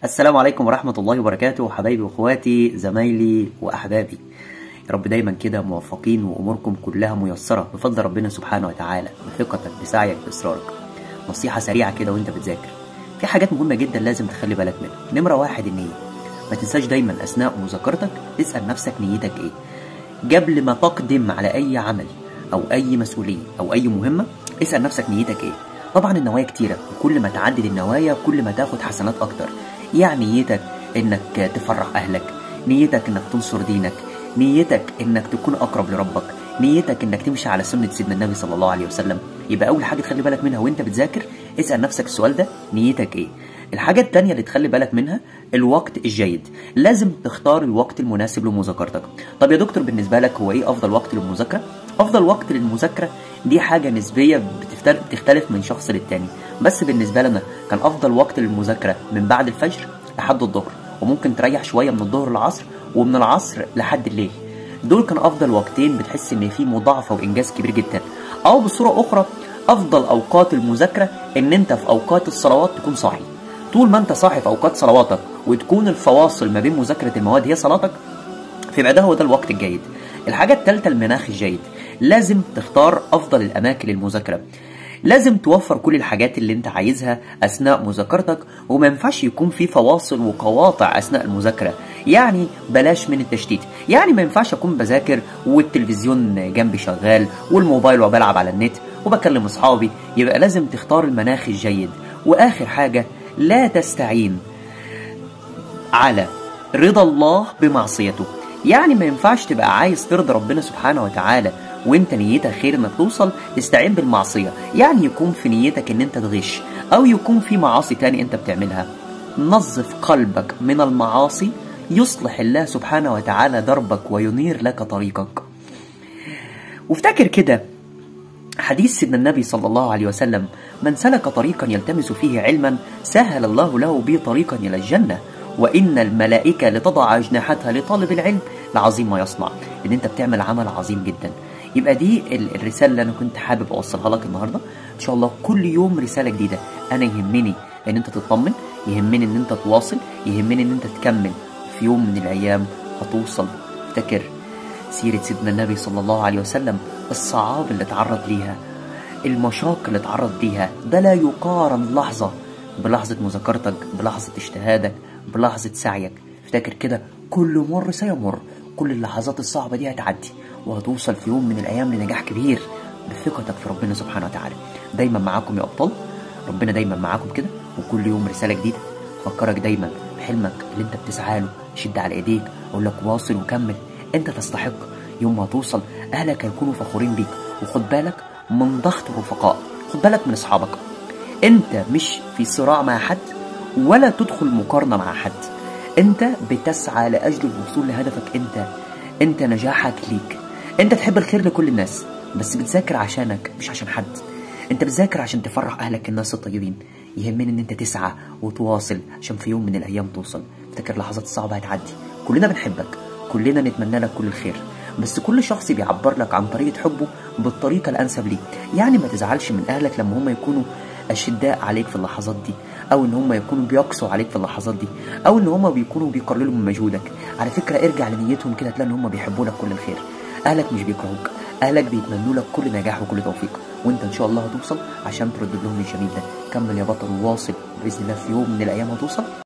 السلام عليكم ورحمة الله وبركاته حبايبي واخواتي زمايلي واحبابي يا رب دايما كده موفقين واموركم كلها ميسرة بفضل ربنا سبحانه وتعالى بثقتك بسعيك باصرارك نصيحة سريعة كده وانت بتذاكر في حاجات مهمة جدا لازم تخلي بالك منها نمرة واحد النية ما تنساش دايما اثناء مذاكرتك تسأل نفسك نيتك ايه قبل ما تقدم على اي عمل او اي مسؤولية او اي مهمة اسأل نفسك نيتك ايه طبعا النوايا كتيرة وكل ما تعدد النوايا كل ما تاخد حسنات اكتر يعني نيتك انك تفرح اهلك نيتك انك تنصر دينك نيتك انك تكون اقرب لربك نيتك انك تمشي على سنة سيدنا النبي صلى الله عليه وسلم يبقى اول حاجة تخلي بالك منها وانت بتذاكر اسأل نفسك السؤال ده نيتك ايه الحاجة التانية اللي تخلي بالك منها الوقت الجيد لازم تختار الوقت المناسب لمذاكرتك طب يا دكتور بالنسبة لك هو ايه افضل وقت للمذاكرة افضل وقت للمذاكرة دي حاجة نسبية بتختلف من شخص للتاني بس بالنسبة لنا كان افضل وقت للمذاكرة من بعد الفجر لحد الظهر وممكن تريح شوية من الظهر للعصر ومن العصر لحد الليل دول كان افضل وقتين بتحس ان في مضاعفة وانجاز كبير جدا او بصورة اخرى افضل اوقات المذاكرة ان انت في اوقات الصلوات تكون صاحي طول ما انت صاحي في اوقات صلواتك وتكون الفواصل ما بين مذاكرة المواد هي صلاتك فيبقى ده هو ده الوقت الجيد الحاجة الثالثة المناخ الجيد لازم تختار افضل الاماكن للمذاكرة لازم توفر كل الحاجات اللي انت عايزها اثناء مذاكرتك وما ينفعش يكون في فواصل وقواطع اثناء المذاكره يعني بلاش من التشتيت يعني ما ينفعش اكون بذاكر والتلفزيون جنبي شغال والموبايل وبلعب على النت وبكلم اصحابي يبقى لازم تختار المناخ الجيد واخر حاجه لا تستعين على رضا الله بمعصيته يعني ما ينفعش تبقى عايز ترضي ربنا سبحانه وتعالى وانت نيتك خير انك توصل استعين بالمعصيه يعني يكون في نيتك ان انت تغش او يكون في معاصي تاني انت بتعملها نظف قلبك من المعاصي يصلح الله سبحانه وتعالى دربك وينير لك طريقك وافتكر كده حديث سيدنا النبي صلى الله عليه وسلم من سلك طريقا يلتمس فيه علما سهل الله له به طريقا الى الجنه وان الملائكه لتضع اجنحتها لطالب العلم لعظيم ما يصنع ان انت بتعمل عمل عظيم جدا يبقى دي الرساله اللي انا كنت حابب اوصلها لك النهارده ان شاء الله كل يوم رساله جديده انا يهمني ان انت تطمن يهمني ان انت تواصل يهمني ان انت تكمل في يوم من الايام هتوصل افتكر سيره سيدنا النبي صلى الله عليه وسلم الصعاب اللي اتعرض ليها المشاق اللي اتعرض ليها ده لا يقارن لحظه بلحظه مذاكرتك بلحظه اجتهادك بلحظه سعيك افتكر كده كل مر سيمر كل اللحظات الصعبه دي هتعدي وهتوصل في يوم من الايام لنجاح كبير بثقتك في ربنا سبحانه وتعالى دايما معاكم يا ابطال ربنا دايما معاكم كده وكل يوم رساله جديده فكرك دايما بحلمك اللي انت بتسعى له شد على ايديك اقول لك واصل وكمل انت تستحق يوم ما توصل اهلك هيكونوا فخورين بيك وخد بالك من ضغط الرفقاء خد بالك من اصحابك انت مش في صراع مع حد ولا تدخل مقارنه مع حد انت بتسعى لاجل الوصول لهدفك انت انت نجاحك ليك انت تحب الخير لكل الناس بس بتذاكر عشانك مش عشان حد انت بتذاكر عشان تفرح اهلك الناس الطيبين يهمني ان انت تسعى وتواصل عشان في يوم من الايام توصل افتكر لحظات صعبه هتعدي كلنا بنحبك كلنا نتمنى لك كل الخير بس كل شخص بيعبر لك عن طريقه حبه بالطريقه الانسب ليه يعني ما تزعلش من اهلك لما هم يكونوا اشداء عليك في اللحظات دي او ان هم يكونوا بيقسوا عليك في اللحظات دي او ان هم بيكونوا بيقللوا من مجهودك على فكره ارجع لنيتهم كده تلاقي ان هم بيحبوا لك كل الخير اهلك مش بيكرهوك اهلك بيتمنوا لك كل نجاح وكل توفيق وانت ان شاء الله هتوصل عشان ترد لهم الجميل ده كمل يا بطل وواصل باذن الله في يوم من الايام هتوصل